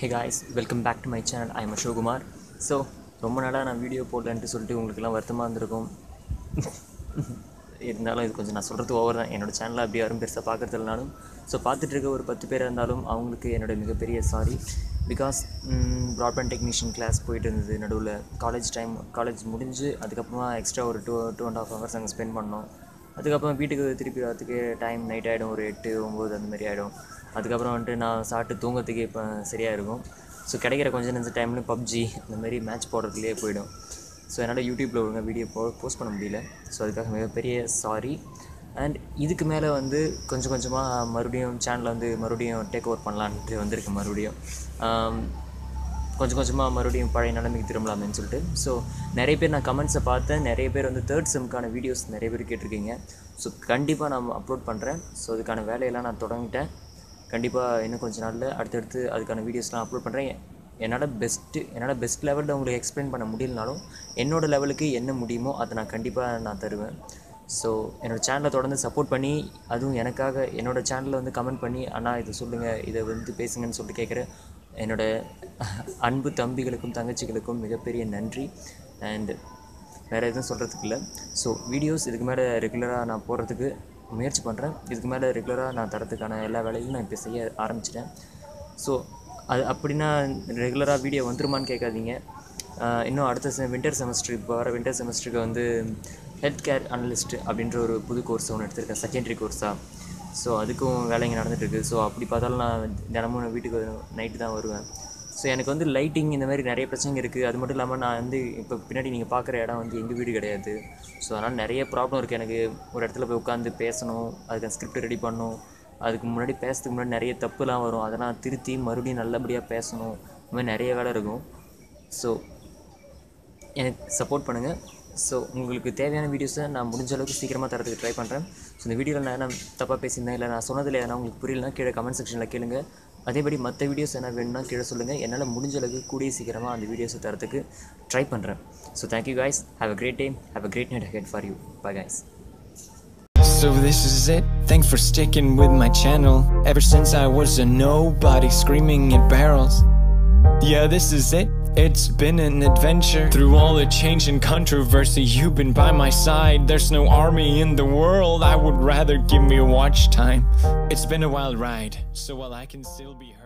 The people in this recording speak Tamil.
Hey guys welcome back to my channel I am Ashokkumar so ரொம்ப நாளாக நான் வீடியோ போடலன்ட்டு சொல்லிட்டு உங்களுக்குலாம் வருத்தமாக இருந்திருக்கும் இருந்தாலும் இது கொஞ்சம் நான் சொல்கிறது ஓவர் தான் என்னோடய சேனலை அப்படி யாரும் பெருசாக பார்க்குறது இல்லைனாலும் ஸோ பார்த்துட்டு இருக்க ஒரு பத்து பேர் இருந்தாலும் அவங்களுக்கு என்னோட மிகப்பெரிய sorry because broadband technician class போயிட்டு இருந்தது நடுவில் காலேஜ் டைம் காலேஜ் முடிஞ்சு அதுக்கப்புறமா எக்ஸ்ட்ரா ஒரு two two and half hours அங்கே ஸ்பெண்ட் பண்ணோம் அதுக்கப்புறம் வீட்டுக்கு திருப்பி வரத்துக்கு டைம் நைட் ஆகிடும் ஒரு எட்டு ஒம்பது அந்த மாதிரி ஆகிடும் அதுக்கப்புறம் வந்துட்டு நான் சாப்பிட்டு தூங்கத்துக்கே இப்போ சரியாக இருக்கும் ஸோ கிடைக்கிற கொஞ்சம் நெஞ்ச டைம்னு பப்ஜி அந்த மாதிரி மேட்ச் போடுறதுலேயே போயிடும் ஸோ என்னால் யூடியூப்பில் ஒழுங்காக வீடியோ போ போஸ்ட் பண்ண முடியல ஸோ அதுக்காக மிகப்பெரிய சாரி அண்ட் இதுக்கு மேலே வந்து கொஞ்சம் கொஞ்சமாக மறுபடியும் சேனலை வந்து மறுபடியும் டேக் ஓவர் பண்ணலான்ட்டு வந்திருக்கு மறுபடியும் ஆம், கொஞ்சம் கொஞ்சமாக மறுபடியும் பழைய நிலைமைக்கு திரும்பலாமேன்னு சொல்லிட்டு ஸோ நிறைய பேர் நான் கமெண்ட்ஸை பார்த்தேன் நிறைய பேர் வந்து தேர்ட் செம்க்கான வீடியோஸ் நிறைய பேர் கேட்டிருக்கீங்க ஸோ கண்டிப்பாக நான் அப்லோட் பண்ணுறேன் ஸோ அதுக்கான வேலையெல்லாம் நான் தொடங்கிட்டேன் கண்டிப்பாக இன்னும் கொஞ்ச நாளில் அடுத்தடுத்து அதுக்கான வீடியோஸ்லாம் அப்லோட் பண்ணுறேன் என்னால் பெஸ்ட்டு என்னால் பெஸ்ட் லெவலில் உங்களுக்கு எக்ஸ்பிளைன் பண்ண முடியலனாலும் என்னோட லெவலுக்கு என்ன முடியுமோ அதை நான் கண்டிப்பாக நான் தருவேன் ஸோ என்னோடய சேனலை தொடர்ந்து சப்போர்ட் பண்ணி அதுவும் எனக்காக என்னோடய சேனலில் வந்து கமெண்ட் பண்ணி அண்ணா இதை சொல்லுங்கள் இதை வந்து பேசுங்கன்னு சொல்லிட்டு கேட்குற என்னோட அன்பு தம்பிகளுக்கும் தங்கச்சிகளுக்கும் மிகப்பெரிய நன்றி அண்ட் வேறு எதுவும் சொல்கிறதுக்கு இல்லை ஸோ வீடியோஸ் இதுக்கு மேலே ரெகுலராக நான் போடுறதுக்கு முயற்சி பண்ணுறேன் இதுக்கு மேலே ரெகுலராக நான் தரத்துக்கான எல்லா வேலையும் நான் இப்போ செய்ய ஆரம்பிச்சிட்டேன் ஸோ அது அப்படின்னா ரெகுலராக வீடியோ வந்துருமான்னு கேட்காதீங்க ஆஹ் இன்னும் அடுத்த செ வின்டர் செமஸ்டர் இப்போ வர வின்டர் செமஸ்டருக்கு வந்து ஹெல்த் கேர் அனலிஸ்ட் அப்படின்ற ஒரு புது கோர்ஸ் ஒன்று எடுத்திருக்கேன் செகண்டரி கோர்ஸாக ஸோ அதுக்கும் வேலைங்க நடந்துகிட்ருக்கு ஸோ அப்படி பார்த்தாலும் நான் தினமும் நான் வீட்டுக்கு நைட்டு தான் வருவேன் ஸோ எனக்கு வந்து லைட்டிங் இந்த மாதிரி நிறைய பிரச்சனைங்க இருக்குது அது மட்டும் இல்லாமல் நான் வந்து இப்போ பின்னாடி நீங்கள் பார்க்குற இடம் வந்து எங்கள் வீடு கிடையாது ஸோ அதனால் நிறைய ப்ராப்ளம் இருக்குது எனக்கு ஒரு இடத்துல போய் உட்காந்து பேசணும் அதுக்கு ஸ்கிரிப்ட் ரெடி பண்ணணும் அதுக்கு முன்னாடி பேசுறதுக்கு முன்னாடி நிறைய தப்புலாம் வரும் அதெல்லாம் திருத்தி மறுபடியும் நல்லபடியாக பேசணும் இந்த மாதிரி நிறைய வேலை இருக்கும் ஸோ எனக்கு சப்போர்ட் பண்ணுங்கள் ஸோ உங்களுக்கு தேவையான வீடியோஸை நான் முடிஞ்ச அளவுக்கு சீக்கிரமாக தரதுக்கு ட்ரை பண்ணுறேன் ஸோ இந்த வீடியோவில் நான் என்ன தப்பாக பேசியிருந்தேன் இல்லை நான் சொன்னதில் எதனா உங்களுக்கு புரியலனா கீழே கமெண்ட் செக்ஷனில் கேளுங்க அதேபடி மற்ற வீடியோஸ் என்ன வேணும்னா கீழே சொல்லுங்கள் என்னால் முடிஞ்ச அளவுக்கு கூடிய சீக்கிரமாக அந்த வீடியோஸை தரத்துக்கு ட்ரை பண்ணுறேன் so thank you guys have a great time have a great night ahead for you bye guys So this is it. Thanks for sticking with my channel. Ever since I was a nobody screaming at barrels. Yeah, this is it. It's been an adventure. Through all the change and controversy, you've been by my side. There's no army in the world. I would rather give me watch time. It's been a wild ride, so while I can still be heard.